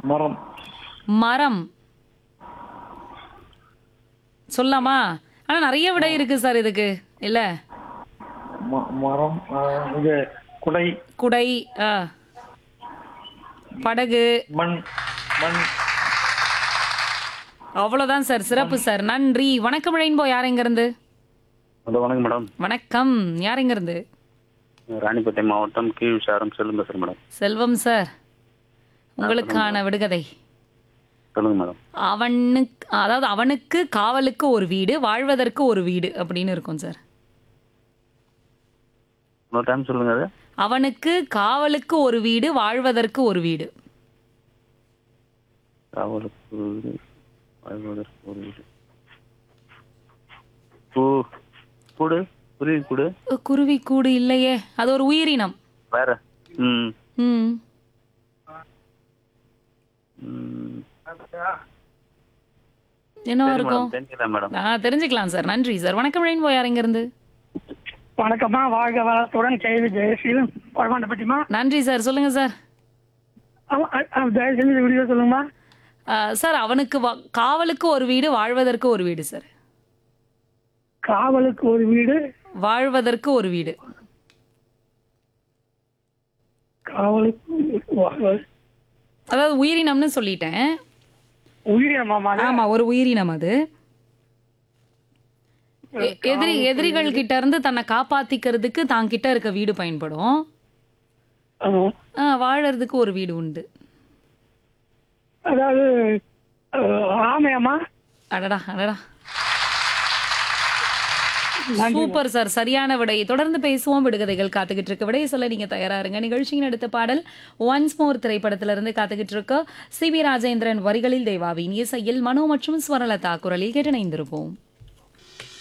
மரம் மரம் சொல்லலாமா ஆனா நிறைய விடை இருக்கு சார் இதுக்கு இல்ல ம- மரம் ஆ, இது குடை குடை ஆ. படகு மண் மண் அவ்வளவுதான் சார் சிறப்பு சார் நன்றி வணக்கம் ரெயின்போ யார் எங்க இருந்து ஹலோ வணக்கம் மேடம் வணக்கம் யார் எங்க இருந்து ராணிப்பேட்டை மாவட்டம் கீழ் சாரம் செல்லும் பேசுகிறேன் மேடம் செல்வம் சார் உங்களுக்கான விடுகதை சொல்லுங்க மேடம் அவனுக்கு அதாவது அவனுக்கு காவலுக்கு ஒரு வீடு வாழ்வதற்கு ஒரு வீடு அப்படின்னு இருக்கும் சார் இன்னொரு டைம் சொல்லுங்க அது அவனுக்கு காவலுக்கு ஒரு வீடு வாழ்வதற்கு ஒரு வீடு காவலுக்கு ஒரு வீடு வாழ்வதற்கு ஒரு வீடு பூ கூடு குருவி கூடு அ, குருவி கூடு இல்லையே அது ஒரு உயிரினம் வேற ம் ம் ம். என்னவா சரி இருக்கும் மேடம் தெரிஞ்சுக்கலாம் மேடம் ஆ தெரிஞ்சுக்கலாம் சார் நன்றி சார் வணக்கம் ரெயின்போ யார் எங்க இருந்து வணக்கம்மா வாழ்க வளத்துடன் கேள்வி ஜெயசீலன் பரமாண்டப்பட்டிமா நன்றி சார் சொல்லுங்க சார் தயவு செஞ்சு இந்த வீடியோ சொல்லுங்கம்மா ஆ, சார் அவனுக்கு வா- காவலுக்கு ஒரு வீடு வாழ்வதற்கு ஒரு வீடு சார் காவலுக்கு ஒரு வீடு வாழ்வதற்கு ஒரு வீடு காவலுக்கு வாழ்வது. அதாவது உயிரினம்னு சொல்லிட்டேன் உயிரினமாமா அது? ஆமா ஒரு உயிரினம் அது எ- எதிரி எதிரிகள் கிட்ட இருந்து தன்னை காப்பாத்திக்கிறதுக்கு தான் கிட்ட இருக்க வீடு பயன்படும் ஆமா. ஆ, வாழறதுக்கு ஒரு வீடு உண்டு அதாவது அஹ், ஆமையாம்மா அடடா அடடா சூப்பர் சார் சரியான விடை தொடர்ந்து பேசுவோம் விடுகதைகள் காத்துக்கிட்டு இருக்க விடையை சொல்ல நீங்க தயாரா இருங்க நிகழ்ச்சியின் அடுத்த பாடல் ஒன்ஸ் மோர் திரைப்படத்திலிருந்து காத்துக்கிட்டு இருக்க சி வி ராஜேந்திரன் வரிகளில் தேவாவின் இசையில் மனோ மற்றும் ஸ்வரலதா குரலில் கேட்டு இணைந்திருப்போம்